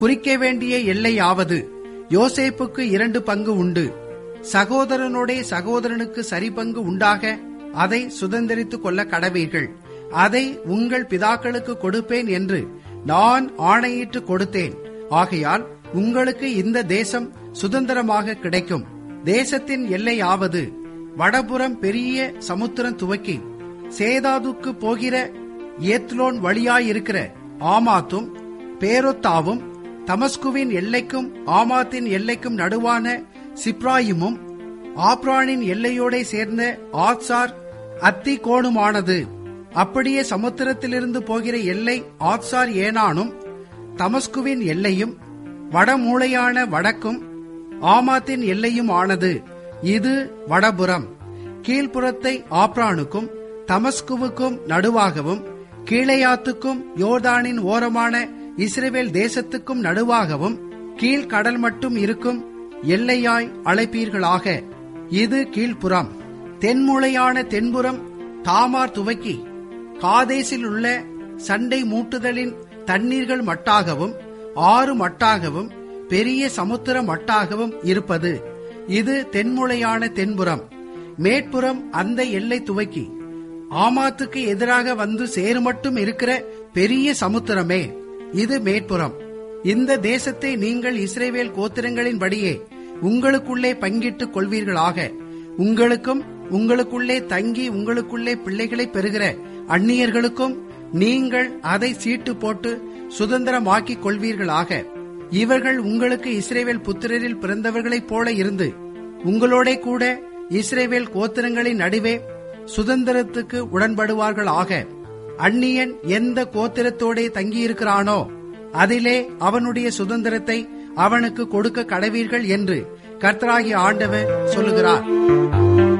குறிக்க வேண்டிய எல்லையாவது யோசேப்புக்கு இரண்டு பங்கு உண்டு சகோதரனோடே சகோதரனுக்கு சரி பங்கு உண்டாக அதை சுதந்திரித்துக் கொள்ள கடவீர்கள் அதை உங்கள் பிதாக்களுக்கு கொடுப்பேன் என்று நான் ஆணையிட்டு கொடுத்தேன் ஆகையால் உங்களுக்கு இந்த தேசம் சுதந்திரமாக கிடைக்கும் தேசத்தின் எல்லையாவது வடபுறம் பெரிய சமுத்திரம் துவக்கி சேதாதுக்கு போகிற ஏத்லோன் வழியாயிருக்கிற ஆமாத்தும் பேரொத்தாவும் தமஸ்குவின் எல்லைக்கும் ஆமாத்தின் எல்லைக்கும் நடுவான சிப்ராயிமும் ஆப்ரானின் எல்லையோடே சேர்ந்த ஆத்சார் அத்தி கோணுமானது அப்படியே சமுத்திரத்திலிருந்து போகிற எல்லை ஆத்சார் ஏனானும் தமஸ்குவின் எல்லையும் வடமூளையான வடக்கும் ஆமாத்தின் எல்லையும் ஆனது இது வடபுறம் கீழ்ப்புறத்தை ஆப்ரானுக்கும் தமஸ்குவுக்கும் நடுவாகவும் கீழையாத்துக்கும் யோர்தானின் ஓரமான இஸ்ரேவேல் தேசத்துக்கும் நடுவாகவும் கீழ்கடல் மட்டும் இருக்கும் எல்லையாய் அழைப்பீர்களாக இது கீழ்ப்புறம் தென்முளையான தென்புறம் தாமார் துவக்கி காதேசில் உள்ள சண்டை மூட்டுதலின் தண்ணீர்கள் மட்டாகவும் ஆறு மட்டாகவும் பெரிய சமுத்திர மட்டாகவும் இருப்பது இது தென்முளையான தென்புறம் மேற்புறம் அந்த எல்லை துவக்கி ஆமாத்துக்கு எதிராக வந்து சேருமட்டும் இருக்கிற பெரிய சமுத்திரமே இது மேற்புறம் இந்த தேசத்தை நீங்கள் இஸ்ரேவேல் கோத்திரங்களின்படியே உங்களுக்குள்ளே பங்கிட்டுக் கொள்வீர்களாக உங்களுக்கும் உங்களுக்குள்ளே தங்கி உங்களுக்குள்ளே பிள்ளைகளை பெறுகிற அந்நியர்களுக்கும் நீங்கள் அதை சீட்டு போட்டு சுதந்திரமாக்கிக் கொள்வீர்களாக இவர்கள் உங்களுக்கு இஸ்ரேவேல் புத்திரரில் பிறந்தவர்களைப் போல இருந்து உங்களோட கூட இஸ்ரேவேல் கோத்திரங்களின் நடுவே சுதந்திரத்துக்கு உடன்படுவார்களாக அந்நியன் எந்த கோத்திரத்தோடே தங்கியிருக்கிறானோ அதிலே அவனுடைய சுதந்திரத்தை அவனுக்கு கொடுக்க கடவீர்கள் என்று கர்த்தராகிய ஆண்டவர் சொல்லுகிறார்